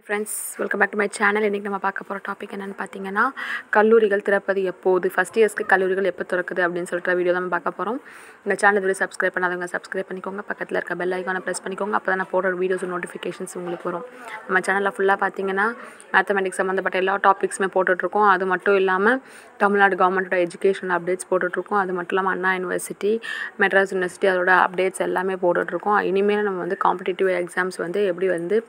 friends welcome back to my channel இன்றைக்கி நம்ம பார்க்க போகிற டாபிக் என்னென்னு பார்த்தீங்கன்னா கல்லூரிகள் திறப்பது எப்போது ஃபஸ்ட் இயர்ஸ்க்கு கல்லூரிகள் எப்போ திறக்குது அப்படின்னு சொல்லிட்டு வீடியோ தான் நம்ம பார்க்க போகிறோம் இந்த சேனல் இதுவரை சப்ஸ்கிரைப் பண்ணாதவங்க சப்ஸ்கிரைப் பண்ணிக்கோங்க பக்கத்தில் இருக்க பெல் ஐக்கானை ப்ரெஸ் பண்ணிக்கோங்க அப்போ தான் நான் போடுற வீடியோஸ் நோட்டிஃபிகேஷன்ஸ் உங்களுக்கு வரும் நம்ம சேனலில் ஃபுல்லாக பார்த்தீங்கன்னா மேத்தமெட்டிக்ஸ் சம்மந்தப்பட்ட எல்லா டாபிக்ஸுமே போட்டுட்ருக்கோம் அது மட்டும் இல்லாமல் தமிழ்நாடு கவர்மெண்ட்டோட எஜுகேஷன் அப்டேட்ஸ் போட்டுட்ருக்கோம் அது மட்டும் இல்லாமல் அண்ணா யூனிவர்சிட்டி மெட்ராஸ் யூனிவர்சிட்டி அதோட அப்டேட்ஸ் எல்லாமே போட்டுட்ருக்கோம் இனிமேல் நம்ம வந்து காம்படிட்டிவ் எக்ஸாம்ஸ் வந்து எப்படி வந்து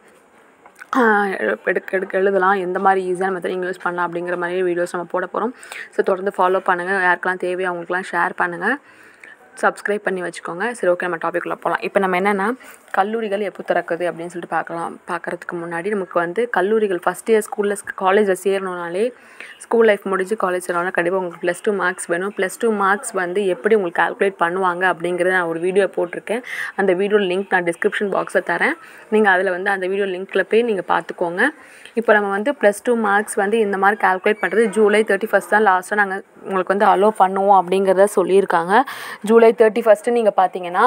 எடுக்க எடுக்க எழுதலாம் எந்த மாதிரி ஈஸியான மெத்தட் நீங்கள் யூஸ் பண்ணலாம் அப்படிங்கிற மாதிரி வீடியோஸ் நம்ம போட போகிறோம் ஸோ தொடர்ந்து ஃபாலோ பண்ணுங்கள் யாருக்கெல்லாம் தேவையோ அவங்களுக்குலாம் ஷேர் பண்ணுங்கள் சப்ஸ்கிரைப் பண்ணி வச்சுக்கோங்க சரி ஓகே நம்ம டாபிக்குள்ளே போகலாம் இப்போ நம்ம என்னென்னா கல்லூரிகள் எப்போ திறக்குது அப்படின்னு சொல்லிட்டு பார்க்கலாம் பார்க்குறதுக்கு முன்னாடி நமக்கு வந்து கல்லூரிகள் ஃபஸ்ட் இயர் ஸ்கூலில் காலேஜில் சேரணுனாலே ஸ்கூல் லைஃப் முடிஞ்சு காலேஜ் சேரணும்னா கண்டிப்பாக உங்களுக்கு ப்ளஸ் டூ மார்க்ஸ் வேணும் ப்ளஸ் டூ மார்க்ஸ் வந்து எப்படி உங்களுக்கு கால்குலேட் பண்ணுவாங்க அப்படிங்கிறத நான் ஒரு வீடியோ போட்டிருக்கேன் அந்த வீடியோ லிங்க் நான் டிஸ்கிரிப்ஷன் பாக்ஸில் தரேன் நீங்கள் அதில் வந்து அந்த வீடியோ லிங்க்கில் போய் நீங்கள் பார்த்துக்கோங்க இப்போ நம்ம வந்து ப்ளஸ் டூ மார்க்ஸ் வந்து இந்த மாதிரி கால்குலேட் பண்ணுறது ஜூலை தேர்ட்டி ஃபஸ்ட் தான் லாஸ்ட்டாக நாங்கள் உங்களுக்கு வந்து அலோவ் பண்ணுவோம் அப்படிங்கிறத சொல்லியிருக்காங்க ஜூலை தேர்ட்டி ஃபஸ்ட்டு நீங்கள் பார்த்தீங்கன்னா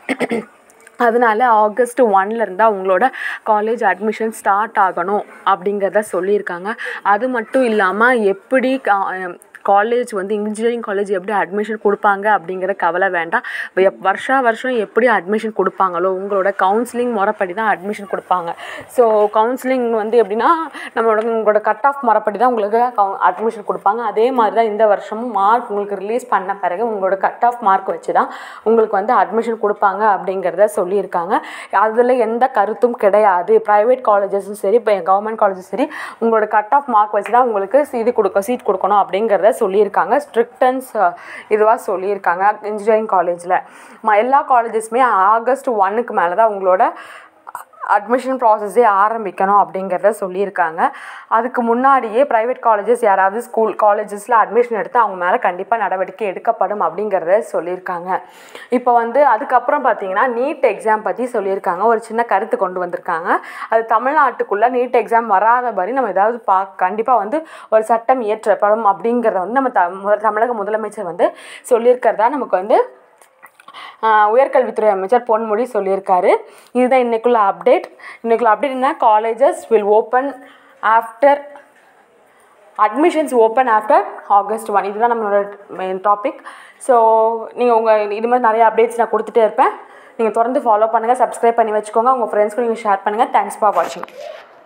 அதனால ஆகஸ்ட் ஒன்லேருந்து உங்களோட காலேஜ் அட்மிஷன் ஸ்டார்ட் ஆகணும் அப்படிங்கிறத சொல்லியிருக்காங்க அது மட்டும் இல்லாமல் எப்படி காலேஜ் வந்து இன்ஜினியரிங் காலேஜ் எப்படி அட்மிஷன் கொடுப்பாங்க அப்படிங்கிற கவலை வேண்டாம் எப் வருஷா வருஷம் எப்படி அட்மிஷன் கொடுப்பாங்களோ உங்களோட கவுன்சிலிங் முறைப்படி தான் அட்மிஷன் கொடுப்பாங்க ஸோ கவுன்சிலிங் வந்து எப்படின்னா நம்மளோட உங்களோட கட் ஆஃப் முறைப்படி தான் உங்களுக்கு அட்மிஷன் கொடுப்பாங்க அதே மாதிரி தான் இந்த வருஷமும் மார்க் உங்களுக்கு ரிலீஸ் பண்ண பிறகு உங்களோட கட் ஆஃப் மார்க் வச்சு தான் உங்களுக்கு வந்து அட்மிஷன் கொடுப்பாங்க அப்படிங்கிறத சொல்லியிருக்காங்க அதில் எந்த கருத்தும் கிடையாது ப்ரைவேட் காலேஜஸும் சரி இப்போ கவர்மெண்ட் காலேஜும் சரி உங்களோட கட் ஆஃப் மார்க் வச்சு தான் உங்களுக்கு இது கொடுக்க சீட் கொடுக்கணும் அப்படிங்கிறத சொல்லியிருக்காங்க ஸ்ட்ரிக்டன்ஸ் இதுவாக சொல்லியிருக்காங்க இன்ஜினியரிங் காலேஜில் எல்லா காலேஜஸுமே ஆகஸ்ட் ஒன்னுக்கு மேலே தான் உங்களோட அட்மிஷன் ப்ராசஸே ஆரம்பிக்கணும் அப்படிங்கிறத சொல்லியிருக்காங்க அதுக்கு முன்னாடியே ப்ரைவேட் காலேஜஸ் யாராவது ஸ்கூல் காலேஜஸில் அட்மிஷன் எடுத்து அவங்க மேலே கண்டிப்பாக நடவடிக்கை எடுக்கப்படும் அப்படிங்கிறத சொல்லியிருக்காங்க இப்போ வந்து அதுக்கப்புறம் பார்த்தீங்கன்னா நீட் எக்ஸாம் பற்றி சொல்லியிருக்காங்க ஒரு சின்ன கருத்து கொண்டு வந்திருக்காங்க அது தமிழ்நாட்டுக்குள்ளே நீட் எக்ஸாம் வராதபடி நம்ம ஏதாவது பா கண்டிப்பாக வந்து ஒரு சட்டம் இயற்றப்படும் அப்படிங்கிறத வந்து நம்ம த தமிழக முதலமைச்சர் வந்து சொல்லியிருக்கிறதா நமக்கு வந்து உயர்கல்வித்துறை அமைச்சர் பொன்முடி சொல்லியிருக்காரு இதுதான் இன்றைக்குள்ள அப்டேட் இன்றைக்குள்ள அப்டேட்னா colleges will open after admissions open after August one இதுதான் நம்மளோட மெயின் டாபிக் ஸோ நீங்கள் உங்கள் இது மாதிரி நிறைய அப்டேட்ஸ் நான் கொடுத்துட்டே இருப்பேன் நீங்கள் தொடர்ந்து ஃபாலோ பண்ணுங்கள் சப்ஸ்கிரைப் பண்ணி வச்சுக்கோங்க உங்கள் ஃப்ரெண்ட்ஸ்க்கு நீங்கள் ஷேர் பண்ணுங்கள் தேங்க்ஸ் ஃபார் வாட்சிங்